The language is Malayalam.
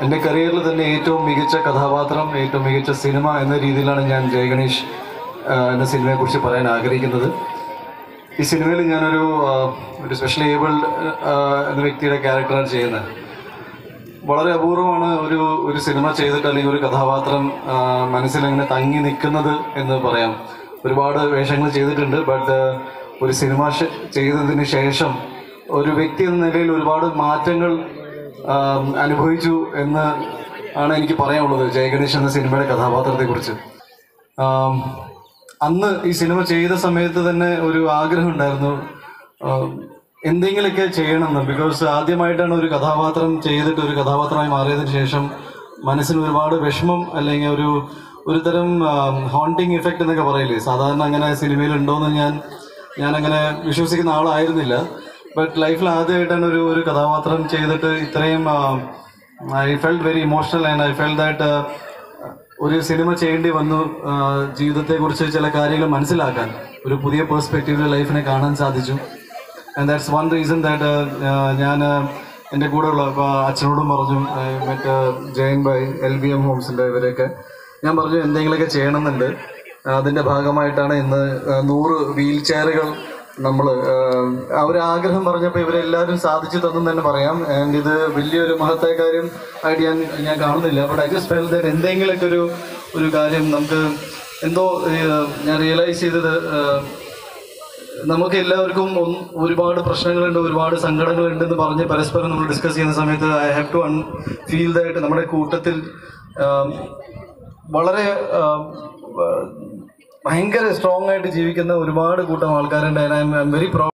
എൻ്റെ കരിയറിൽ തന്നെ ഏറ്റവും മികച്ച കഥാപാത്രം ഏറ്റവും മികച്ച സിനിമ എന്ന രീതിയിലാണ് ഞാൻ ജയഗണേഷ് ആ, എന്ന സിനിമയെക്കുറിച്ച് പറയാൻ ആഗ്രഹിക്കുന്നത് ഈ സിനിമയിൽ ഞാനൊരു ആ, ഒരു സ്പെഷ്യൽ ഏബിൾഡ് എന്ന വ്യക്തിയുടെ ക്യാരക്ടറാണ് ചെയ്യുന്നത് വളരെ അപൂർവമാണ് ഒരു ഒരു സിനിമ ചെയ്തിട്ട് അല്ലെങ്കിൽ ഒരു കഥാപാത്രം ആ, മനസ്സിലങ്ങനെ തങ്ങി നിൽക്കുന്നത് എന്ന് പറയാം ഒരുപാട് വേഷങ്ങൾ ചെയ്തിട്ടുണ്ട് ബട്ട് ഒരു സിനിമ ഷ- ചെയ്തതിന് ശേഷം ഒരു വ്യക്തി എന്ന നിലയിൽ ഒരുപാട് മാറ്റങ്ങൾ ആ, അനുഭവിച്ചു എന്ന് ആണ് എനിക്ക് പറയാനുള്ളത് ജയഗണേഷ് എന്ന സിനിമയുടെ കഥാപാത്രത്തെക്കുറിച്ച് ആം, അന്ന് ഈ സിനിമ ചെയ്ത സമയത്ത് തന്നെ ഒരു ആഗ്രഹം ഉണ്ടായിരുന്നു ആം, എന്തെങ്കിലുമൊക്കെ ചെയ്യണമെന്ന് ബിക്കോസ് ആദ്യമായിട്ടാണ് ഒരു കഥാപാത്രം ചെയ്തിട്ട് ഒരു കഥാപാത്രമായി മാറിയതിനു ശേഷം മനസ്സിന് ഒരുപാട് വിഷമം അല്ലെങ്കിൽ ഒരു ഒരു തരം ഹോണ്ടിങ് ഇഫക്റ്റ് എന്നൊക്കെ പറയില്ലേ സാധാരണ അങ്ങനെ സിനിമയിൽ ഉണ്ടോയെന്ന് ഞാൻ ഞാൻ അങ്ങനെ വിശ്വസിക്കുന്ന ആളായിരുന്നില്ല ബട്ട് ലൈഫിൽ ആദ്യമായിട്ടാണ് ഒരു ഒരു കഥാപാത്രം ചെയ്തിട്ട് ഇത്രയും I felt very emotional and I felt that ഒരു സിനിമ ചെയ്യേണ്ടി വന്നു ആ, ജീവിതത്തെക്കുറിച്ച് ചില കാര്യങ്ങൾ മനസ്സിലാക്കാൻ ഒരു പുതിയ പേഴ്സ്പെക്റ്റീവിൽ ലൈഫിനെ കാണാൻ സാധിച്ചു and that's one reason that ഞാൻ എൻ്റെ കൂടെയുള്ള ഇപ്പോൾ അച്ഛനോടും പറഞ്ഞു ആ, മറ്റേ Jayan by L B M ഹോംസിൻ്റെ ഇവരെയൊക്കെ ഞാൻ പറഞ്ഞു എന്തെങ്കിലുമൊക്കെ ചെയ്യണമെന്നുണ്ട് അതിൻ്റെ ഭാഗമായിട്ടാണ് ഇന്ന് ആ, നൂറ് വീൽ ചെയറുകൾ നമ്മൾ ആ ഒരു ആഗ്രഹം പറഞ്ഞപ്പോൾ ഇവരെല്ലാവരും സാധിച്ചു തന്നെന്ന് തന്നെ പറയാം ആൻഡ് ഇത് വലിയൊരു മഹത്തായ കാര്യം ആയിട്ട് ഞാൻ ഞാൻ കാണുന്നില്ല but I just felt that എന്തെങ്കിലുമൊക്കെ ഒരു ഒരു കാര്യം നമുക്ക് എന്തോ ഏഹ്, ഞാൻ റിയലൈസ് ചെയ്തത് ഏഹ്, നമുക്ക് എല്ലാവർക്കും ഒന്ന് ഒരുപാട് പ്രശ്നങ്ങളുണ്ട് ഒരുപാട് സങ്കടങ്ങളുണ്ടെന്ന് പറഞ്ഞ് പരസ്പരം നമ്മൾ ഡിസ്കസ് ചെയ്യുന്ന സമയത്ത് I have to uh feel ദായിട്ട് നമ്മുടെ കൂട്ടത്തിൽ ആം, വളരെ ആം, ആ, ഭയങ്കര സ്ട്രോങ് ആയിട്ട് ജീവിക്കുന്ന ഒരുപാട് കൂട്ടം ആൾക്കാരുണ്ട് ഐ എം വെരി പ്രൗഡ്